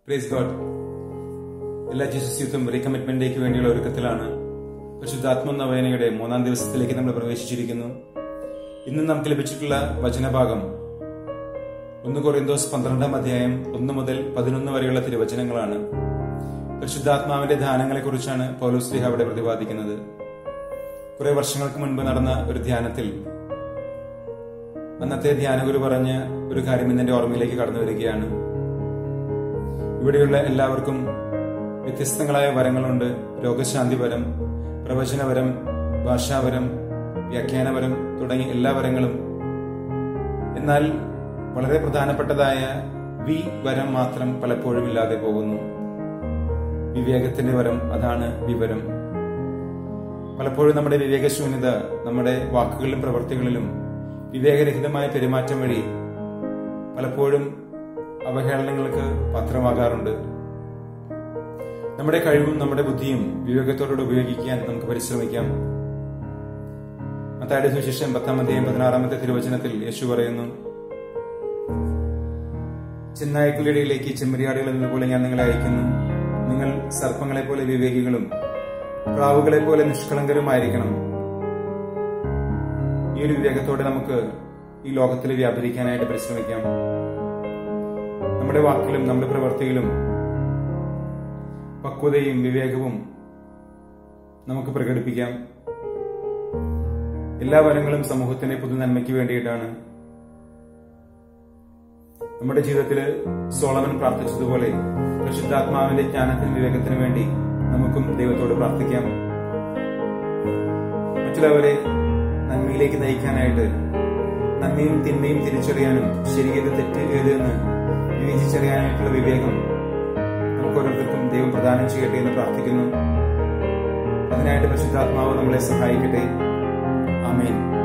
praise God എല്ലാ Jesus യൂത്തും recommitment ഡേക്ക് വേണ്ടിയുള്ള ഒരുക്കത്തിലാണ് പരിശുദ്ധാത്മ നവയനയുടെ മൂന്നാം ദിവസത്തിലേക്ക് നമ്മൾ പ്രവേശിച്ചിരിക്കുന്നു ഇന്ന് നമുക്ക് ലഭിച്ചിട്ടുള്ള വചനഭാഗം ഒന്ന് കൊറിന്തോസ് പന്ത്രണ്ടാം അധ്യായം ഒന്ന് മുതൽ പതിനൊന്ന് വരെയുള്ള തിരുവചനങ്ങളാണ് പരിശുദ്ധാത്മാവിന്റെ ധ്യാനങ്ങളെ കുറിച്ചാണ് പൗലോസ്ലിഹ അവിടെ പ്രതിപാദിക്കുന്നത് കുറെ വർഷങ്ങൾക്ക് മുൻപ് നടന്ന ഒരു ധ്യാനത്തിൽ അന്നത്തെ ധ്യാനഗുരു പറഞ്ഞ ഒരു കാര്യം ഇന്ന് എന്റെ ഓർമ്മയിലേക്ക് കടന്നു വരികയാണ് ഇവിടെയുള്ള എല്ലാവർക്കും വ്യത്യസ്തങ്ങളായ വരങ്ങളുണ്ട് രോഗശാന്തിപരം പ്രവചനപരം ഭാഷാപരം വ്യാഖ്യാനപരം തുടങ്ങി എല്ലാ വരങ്ങളും എന്നാൽ വളരെ പ്രധാനപ്പെട്ടതായ വി വരം മാത്രം പലപ്പോഴും ഇല്ലാതെ പോകുന്നു വിവേകത്തിന്റെ വരം അതാണ് വിവരം പലപ്പോഴും നമ്മുടെ വിവേകശൂന്യത നമ്മുടെ വാക്കുകളിലും പ്രവൃത്തികളിലും വിവേകരഹിതമായ പെരുമാറ്റം വഴി പലപ്പോഴും അവഹേളനങ്ങൾക്ക് പാത്രമാകാറുണ്ട് നമ്മുടെ കഴിവും നമ്മുടെ ബുദ്ധിയും വിവേകത്തോടുകൂടി ഉപയോഗിക്കാൻ നമുക്ക് പരിശ്രമിക്കാം മത്തായുടെ സുവിശേഷം പത്താം അധ്യായം പതിനാറാമത്തെ തിരുവചനത്തിൽ യേശു പറയുന്നു ചെന്നായ്ക്കളുടെയിലേക്ക് ചെമ്മരിയാടുകൾ എന്നതുപോലെ ഞാൻ നിങ്ങളെ അയക്കുന്നു നിങ്ങൾ സർപ്പങ്ങളെ പോലെ വിവേകികളും പ്രാവുകളെ പോലെ നിഷ്കളങ്കരുമായിരിക്കണം ഈ ഒരു വിവേകത്തോടെ നമുക്ക് ഈ ലോകത്തിൽ വ്യാപരിക്കാനായിട്ട് പരിശ്രമിക്കാം നമ്മുടെ വാക്കിലും നമ്മുടെ പ്രവൃത്തിയിലും പക്വതയും വിവേകവും നമുക്ക് പ്രകടിപ്പിക്കാം എല്ലാ വരങ്ങളും സമൂഹത്തിന്റെ പൊതു നന്മയ്ക്ക് വേണ്ടിയിട്ടാണ് നമ്മുടെ ജീവിതത്തിൽ സോളമൻ പ്രാർത്ഥിച്ചതുപോലെ പരിശുദ്ധാത്മാവിന്റെ ജ്ഞാനത്തിനും വിവേകത്തിനും വേണ്ടി നമുക്കും ദൈവത്തോട് പ്രാർത്ഥിക്കാം മറ്റുള്ളവരെ നന്മയിലേക്ക് നയിക്കാനായിട്ട് നന്മയും തിന്മയും തിരിച്ചറിയാനും ശരിയേത് തെറ്റ് ഏത് എന്ന് വിവേചിച്ചറിയാനായിട്ടുള്ള വിവേകം നമുക്ക് ഓരോരുത്തർക്കും ദൈവം പ്രദാനം ചെയ്യട്ടെ എന്ന് പ്രാർത്ഥിക്കുന്നു അതിനായിട്ട് പരിശുദ്ധാത്മാവ് നമ്മളെ സഹായിക്കട്ടെ ആമേൻ